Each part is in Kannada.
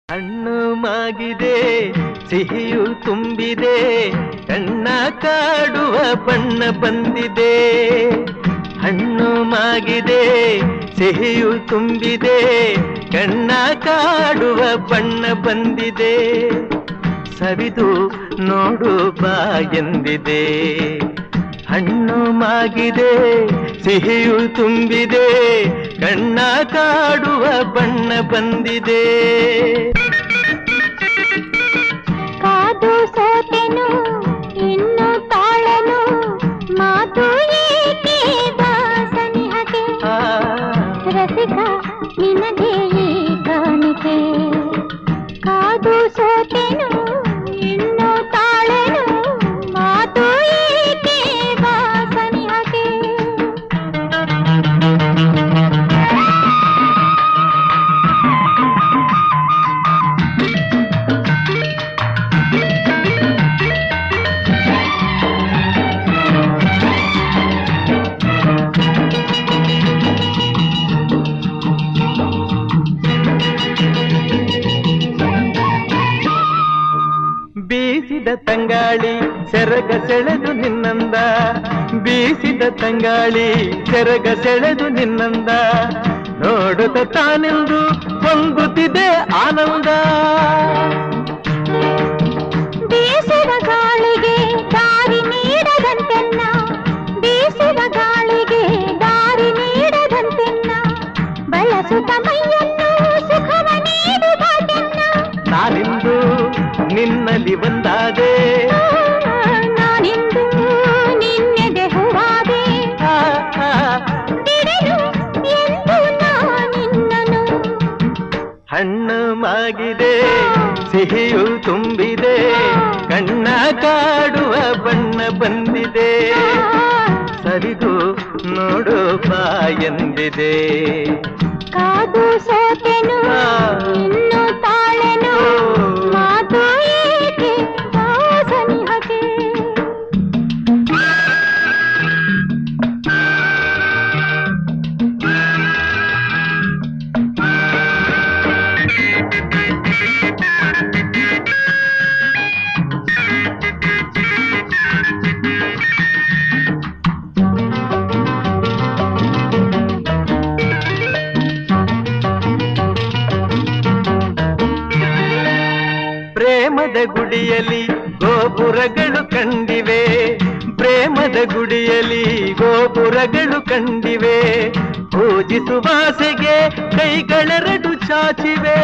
ಹಣ್ಣು ಮಾಗಿದೆ ಸಿಹಿಯು ತುಂಬಿದೆ ಕಣ್ಣ ಕಾಡುವ ಬಣ್ಣ ಬಂದಿದೆ ಹಣ್ಣು ಮಾಗಿದೆ ಸಿಹಿಯು ತುಂಬಿದೆ ಕಣ್ಣ ಕಾಡುವ ಬಣ್ಣ ಬಂದಿದೆ ಸವಿದು ನೋಡು ಬಾ ಎಂದಿದೆ ಹಣ್ಣು ಮಾಗಿದೆ ಸಿಹಿಯು ತುಂಬಿದೆ ಕಣ್ಣ ಕಾಡುವ ಬಣ್ಣ ಬಂದಿದೆ ಕಾದು ಸೋತೆನು ಇನ್ನು ತಾಳನು ಮಾತು ಏಕೆ ದಾಸನಿಹಗೆ ಆ, ರಸಿಕ ನಿನಗೆ ಈ ಕಾಣಿಕೆ ಕಾದು ಸೋತೆನು ಇನ್ನು ತಾಳನು ಮಾತು ಏಕೆ ದಾಸನಿಹಗೆ ಬೀಸಿದ ತಂಗಾಳಿ ಸೆರಗ ಸೆಳೆದು ನಿನ್ನಂದ ಬೀಸಿದ ತಂಗಾಳಿ ಸೆರಗ ಸೆಳೆದು ನಿನ್ನಂದ ನೋಡುತ್ತ ತಾನೆಂದು ಹೊಂಗುತ್ತಿದೆ ಆನಂದ ಬೀಸುವ ಗಾಳಿಗೆ ದಾರಿ ನೀಡದಂತೆನ್ನ ಬೀಸುವ ಗಾಳಿಗೆ ದಾರಿ ನೀಡದಂತೆನ್ನ ಬಳಸುತ್ತ ಮೈಯನ್ನು ಸುಖವ ನೀಡುವುದೆನ್ನ ನಾನಿಂದು ನಿನ್ನಲ್ಲಿ ಒಂದಾದೆ ನಾನಿಂದು ನಿನ್ನೆದೆ ಹೂವಾದೆ ಆ, ಆ, ಬಿಡೆನು ಎಂದು ನಾನಿನ್ನನು ಹಣ್ಣು ಮಾಗಿದೆ ಸಿಹಿಯು ತುಂಬಿದೆ ಕಣ್ಣ ಕಾಡುವ ಬಣ್ಣ ಬಂದಿದೆ ಸರಿದು ನೋಡು ಬಾ ಎಂದಿದೆ ಕಾದು ಸೋತೆನು ಇನ್ನು ತಾಳೆನು ಮಾತು ಏಕೆ ದಾಸನಿಹಗೆ ಪ್ರೇಮದ ಗುಡಿಯಲ್ಲಿ ಗೋಪುರಗಳು ಕಂಡಿವೆ ಪ್ರೇಮದ ಗುಡಿಯಲ್ಲಿ ಗೋಪುರಗಳು ಕಂಡಿವೆ ಪೂಜಿಸುವಾಸೆಗೆ ಕೈಗಳೆರಡು ಚಾಚಿವೆ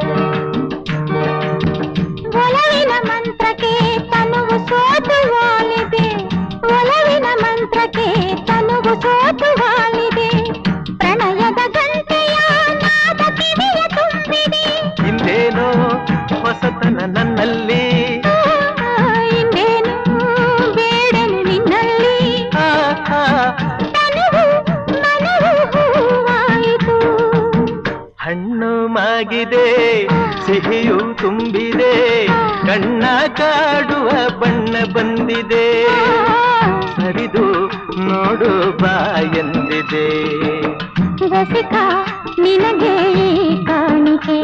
ಒಲವಿನ ಮಂತ್ರಕ್ಕೆ ತನುವು ಸೋತು ವಾಲಿದೆ ಒಲವಿನ ಮಂತ್ರಕ್ಕೆ ತನುವು ಸೋತು ವಾಲಿದೆ ಪ್ರಣಯದ ಗಂಟೆಯ ನಾದ ಕಿವಿಯ ತುಂಬಿದೆ ಹಿಂದೇನೋ ಹೊಸತನ ನನ್ನಲ್ಲಿ ಇನ್ನೇನು ಬೇಡನು ನಿನ್ನಲ್ಲಿ ಆ, ಆ, ತನುವು ಮನವು ಹೂವಾಯಿತು ಹಣ್ಣು ಮಾಗಿದೆ ಸಿಹಿಯು ತುಂಬಿದೆ ಕಣ್ಣ ಕಾಡುವ ಬಣ್ಣ ಬಂದಿದೆ ಸರಿದು ನೋಡು ಬಾ ಎಂದಿದೆ ರಸಿಕ ನಿನಗೆ ಈ ಕಾಣಿಕೆ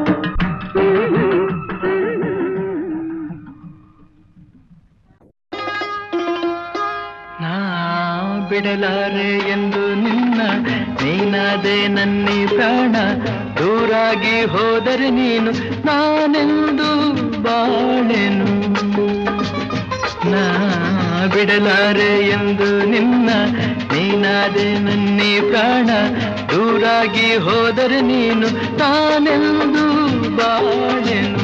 ನಾ ಬಿಡಲಾರೆ ಎಂದು ನಿನ್ನ ನೀನಾದೆ ನನ್ನಿ ಪ್ರಾಣ ದೂರಾಗಿ ಹೋದರೆ ನೀನು ನಾನೆಂದು ಬಾಳೆನು ನಾ ಬಿಡಲಾರೆ ಎಂದು ನಿನ್ನ ನೀನಾದೆ ನನ್ನಿ ಪ್ರಾಣ ದೂರಾಗಿ ಹೋದರೆ ನೀನು ನಾನೆಂದು ಬಾಳೆನು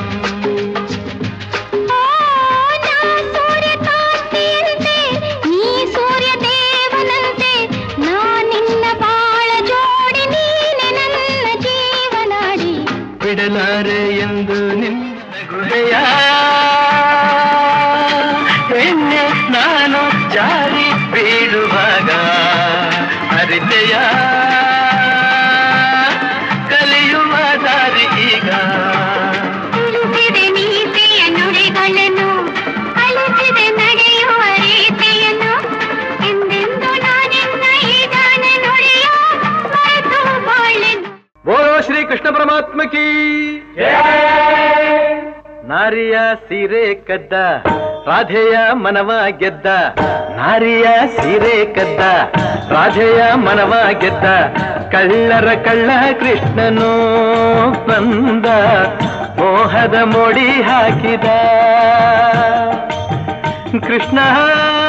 ನಾ ಸೂರ್ಯಕಾಂತಿಯಂತೆ, ನೀ ಸೂರ್ಯದೇವನಂತೆ, ನಾ ನಿನ್ನ ಬಾಳ ಜೋಡಿ ನೀನೆ ನನ್ನ ಜೀವನಾಡಿ ಬಿಡಲಾರೆ ಎಂದು ನಿನ್ನ ಗುಹೆಯ ಎಣ್ಣೆ ನಾನು ಜಾರಿ ಬೀಳುವಾಗ ಅರಿತೆಯ ಕಲಿಯುವ ದಾರಿ ಈಗ ತಿಳಿಸಿದೆ ನೀತಿಯ ನುಡಿಗಳನ್ನು ಕಲಿಸಿದೆ ನಡೆಯುವ ರೀತಿಯನ್ನು ಎಂದೆಂದು ನಾನಿನ್ನ ಈ ಗಾನ ನುಡಿಯ ಮರೆತು ಬಾಳೆನು ಬೋಲೋ ಶ್ರೀ ಕೃಷ್ಣ ಪರಮಾತ್ಮ ಕೀ ನಾರಿಯ ಸೀರೆ ಕದ್ದ ರಾಧೆಯ ಮನವ ಗೆದ್ದ ನಾರಿಯ ಸೀರೆ ಕದ್ದ ರಾಧೆಯ ಮನವ ಗೆದ್ದ ಕಳ್ಳರ ಕಳ್ಳ ಕೃಷ್ಣನು ಬಂದ ಮೋಹದ ಮೋಡಿ ಹಾಕಿದ ಕೃಷ್ಣ